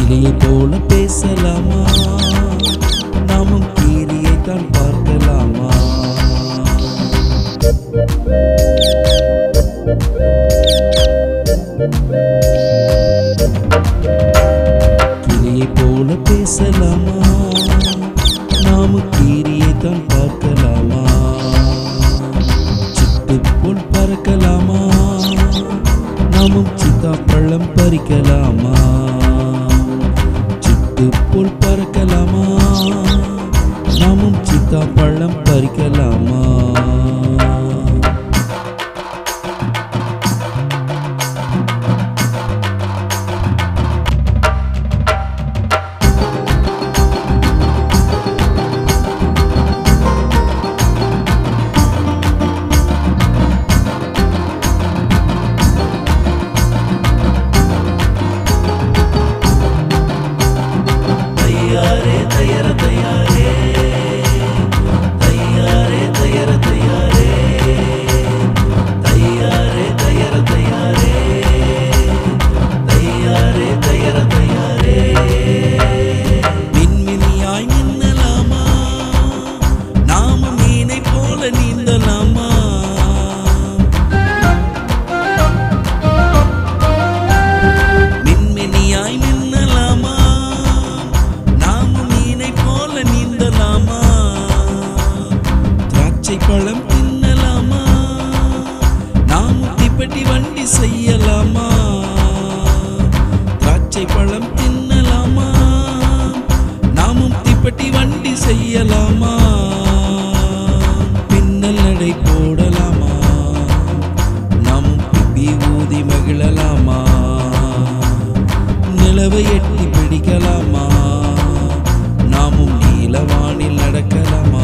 கிளியை போல பேசலாமா நாமும் கீரியை தான் பார்க்கலாமா கிளியை போல பேசலாமா நாமும் கீரியை தான் பார்க்கலாமா சிட்டு போல் பறக்கலாமா நாமும் சித்தா பழம் பறிக்கலாமா சிட்டு போல் பறக்கலாமா நாமும் சித்தா பழம் பறிக்கலாமா தையாரே தையர தையாரே தையாரே தையர தையாரே தையாரே தையர தையாரே தையாரே தையர தையாரே மின்மினியாய் மின்னலாமா நாம மீனை போல நீந்தலாமா மின்மினியாய் மின்னலாமா நாம மீனை போல நீந்தலாமா திராட்சை பழம் தின்னலாமா நாமும் தீப்பெட்டி வண்டி செய்யலாமா திராட்சை பழம் தின்னலாமா நாமும் தீப்பெட்டி வண்டி செய்யலாமா பின்னல் நடை போடலாமா நாமும் பிப்பி ஊதி மகிழலாமா நிலவை எட்டி பிடிக்கலாமா நாமும் நீலவானில் நடக்கலாமா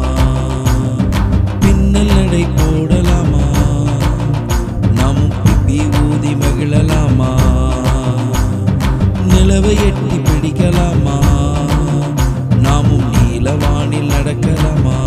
பின்னல் நடை போடலாமா நாமும் பிப்பி ஊதி மகிழலாமா நிலவை எட்டி பிடிக்கலாமா நாமும் நீலவானில் நடக்கலாமா